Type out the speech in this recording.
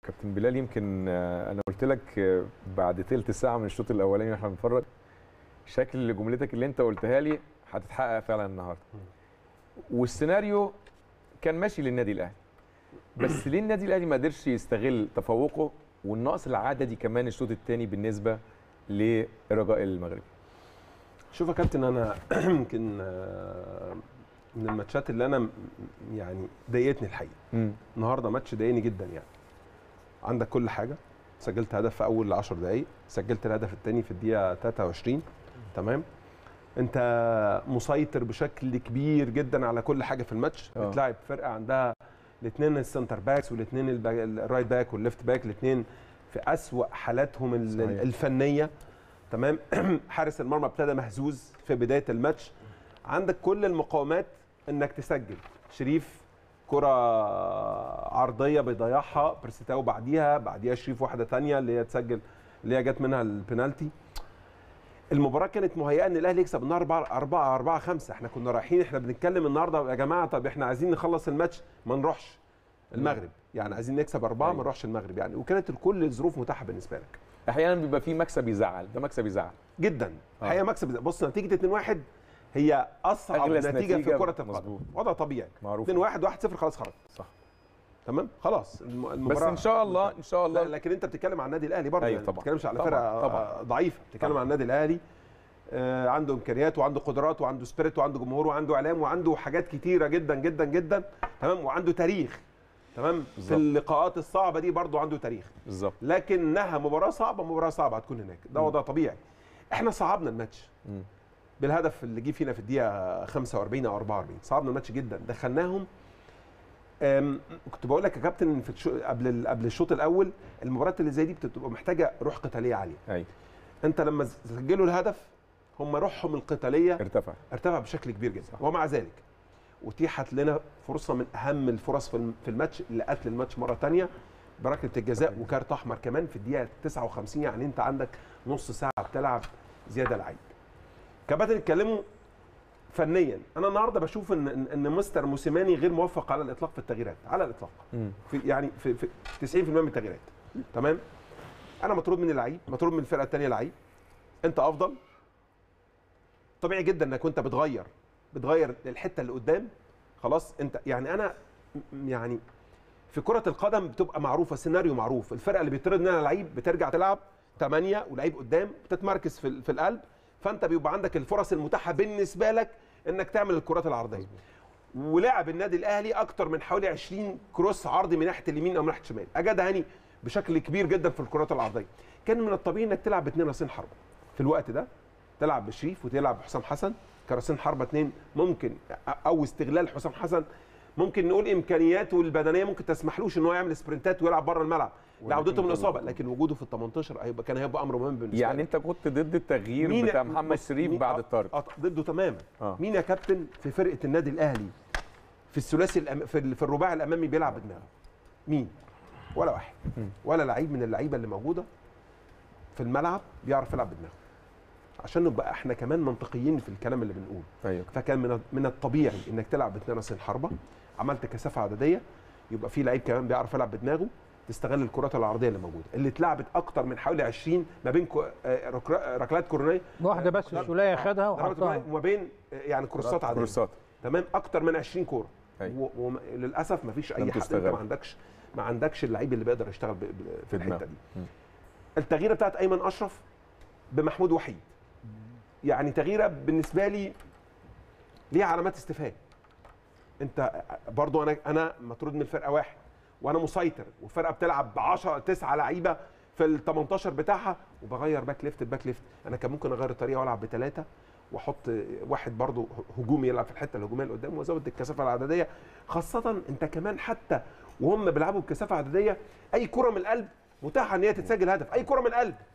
كابتن بلال يمكن آه، انا قلت لك آه، بعد تلت ساعه من الشوط الاولاني واحنا بنتفرج شكل جملتك اللي انت قلتها لي هتتحقق فعلا النهارده والسيناريو كان ماشي للنادي الاهلي بس ليه النادي الاهلي ما قدرش يستغل تفوقه والنقص العددي كمان الشوط الثاني بالنسبه لرجاء المغربي شوف يا كابتن انا يمكن آه، من الماتشات اللي انا م- يعني ضايقتني الحقيقه امم النهارده ماتش ضايقني جدا يعني عندك كل حاجه سجلت هدف في اول 10 دقائق سجلت الهدف الثاني في الدقيقه 23 تمام انت مسيطر بشكل كبير جدا على كل حاجه في الماتش آه. بتلاعب فرقه عندها الاثنين السنتر باكس والاثنين الرايت باك والليفت باك الاثنين في اسوا حالاتهم ال- صحيح. الفنيه تمام حارس المرمى ابتدى مهزوز في بدايه الماتش عندك كل المقاومات انك تسجل شريف كرة عرضية بيضيعها برستاو بعديها بعديها شريف واحدة تانية اللي هي تسجل اللي هي جت منها البنالتي المباراة كانت مهيئة ان الاهلي يكسب النهارده 4 4 4 5 احنا كنا رايحين احنا بنتكلم النهارده يا جماعة طب احنا عايزين نخلص الماتش ما نروحش المغرب يعني عايزين نكسب أربعة ما أيوة. نروحش المغرب يعني وكانت كل الظروف متاحة بالنسبة لك احيانا بيبقى في مكسب يزعل ده مكسب يزعل جدا آه. الحقيقه مكسب بص نتيجه 2-1 هي اصعب أغلس نتيجه, نتيجة في كره القدم مظبوط. وضع طبيعي معروف 2-1 1-0 خلاص خرج صح تمام خلاص الم- المباراه بس ان شاء الله ان شاء لا الله لكن انت بتتكلم عن النادي الاهلي برضه أيوة يعني طبعاً. ما بتتكلمش على طبعاً، فرقه طبعاً. آه، ضعيفه بتتكلم طبعاً. عن النادي الاهلي آه، عنده امكانيات وعنده قدرات وعنده سبيريت وعنده جمهور وعنده اعلام وعنده حاجات كتيره جدا جدا جدا تمام وعنده تاريخ تمام في بالظبط. اللقاءات الصعبه دي برضه عنده تاريخ بالظبط لكنها مباراه صعبه مباراه صعبه هتكون هناك ده مم. وضع طبيعي احنا صعبنا الماتش مم. بالهدف اللي جه فينا في الدقيقه 45 او 44 صعبنا الماتش جدا دخلناهم أم، كنت بقول لك يا كابتن في الشو... قبل ال- قبل الشوط الاول المباريات اللي زي دي بتبقى محتاجه روح قتاليه عاليه ايوه انت لما سجلوا الهدف هم روحهم القتاليه ارتفع ارتفع بشكل كبير جدا ومع ذلك اتيحت لنا فرصه من اهم الفرص في الم- في الماتش لقتل الماتش مره ثانيه بركله الجزاء وكارت احمر كمان في الدقيقه 59 يعني انت عندك نص ساعه بتلعب زياده لعيب كباتن اتكلموا فنيا انا النهارده بشوف ان ان إن مستر موسيماني غير موفق على الاطلاق في التغييرات على الاطلاق مم. في يعني في, في 90% من التغييرات تمام انا مطرود من اللعيب مطرود من الفرقه الثانيه لعيب انت افضل طبيعي جدا انك وانت بتغير بتغير الحته اللي قدام خلاص انت يعني انا م- يعني في كره القدم بتبقى معروفه سيناريو معروف الفرقه اللي بيطرد منها لعيب بترجع تلعب 8 ولعيب قدام بتتمركز في, ال- في القلب فانت بيبقى عندك الفرص المتاحه بالنسبه لك انك تعمل الكرات العرضيه ولعب النادي الاهلي اكتر من حوالي 20 كروس عرضي من ناحيه اليمين او من ناحيه الشمال اجاد هاني بشكل كبير جدا في الكرات العرضيه كان من الطبيعي انك تلعب باثنين راسين حربه في الوقت ده تلعب بشريف وتلعب بحسام حسن كراسين حربه اثنين ممكن او استغلال حسام حسن ممكن نقول امكانياته البدنيه ممكن تسمحلوش ان هو يعمل سبرنتات ويلعب بره الملعب لعودته من الاصابه لكن وجوده في ال 18 هيبقى كان هيبقى امر مهم بالنسبه يعني له. انت كنت ضد التغيير مين- بتاع محمد بص، شريف مين- بعد آه، الطرد آه، ضده تماما آه. مين يا كابتن في فرقه النادي الاهلي في الثلاثي الأم... في, ال- في الرباعي الامامي بيلعب بدماغه مين ولا واحد مم. ولا لعيب من اللعيبه اللي موجوده في الملعب بيعرف يلعب بدماغه عشان نبقى احنا كمان منطقيين في الكلام اللي بنقوله ايوه فكان من من الطبيعي انك تلعب باثنين راسين حربه عملت كثافه عدديه يبقى في لعيب كمان بيعرف يلعب بدماغه تستغل الكرات العرضيه اللي موجوده اللي اتلعبت اكتر من حوالي 20 ما بين كو- آه، ركلا- ركلات كورنيه واحده بس السوليه خدها ضربات وحطها كورنيه وما بين آه، يعني كروسات عاديه كورسات تمام اكتر من 20 كوره أيوة. وللاسف ما فيش لم اي حد انت تستغل. ما عندكش ما عندكش اللعيب اللي بيقدر يشتغل ب- ب- في في دماغه. الحته دي مم. التغييره بتاعت ايمن اشرف بمحمود وحيد يعني تغييره بالنسبه لي ليها علامات استفهام انت برضو انا انا مطرود من الفرقه واحد وانا مسيطر والفرقه بتلعب ب 10 9 لعيبه في ال 18 بتاعها وبغير باك ليفت باك ليفت انا كان ممكن اغير الطريقه والعب بثلاثه واحط واحد برضو هجومي يلعب في الحته الهجوميه اللي قدام وازود الكثافه العدديه خاصه انت كمان حتى وهم بيلعبوا بكثافه عدديه اي كره من القلب متاحه ان هي تتسجل هدف اي كره من القلب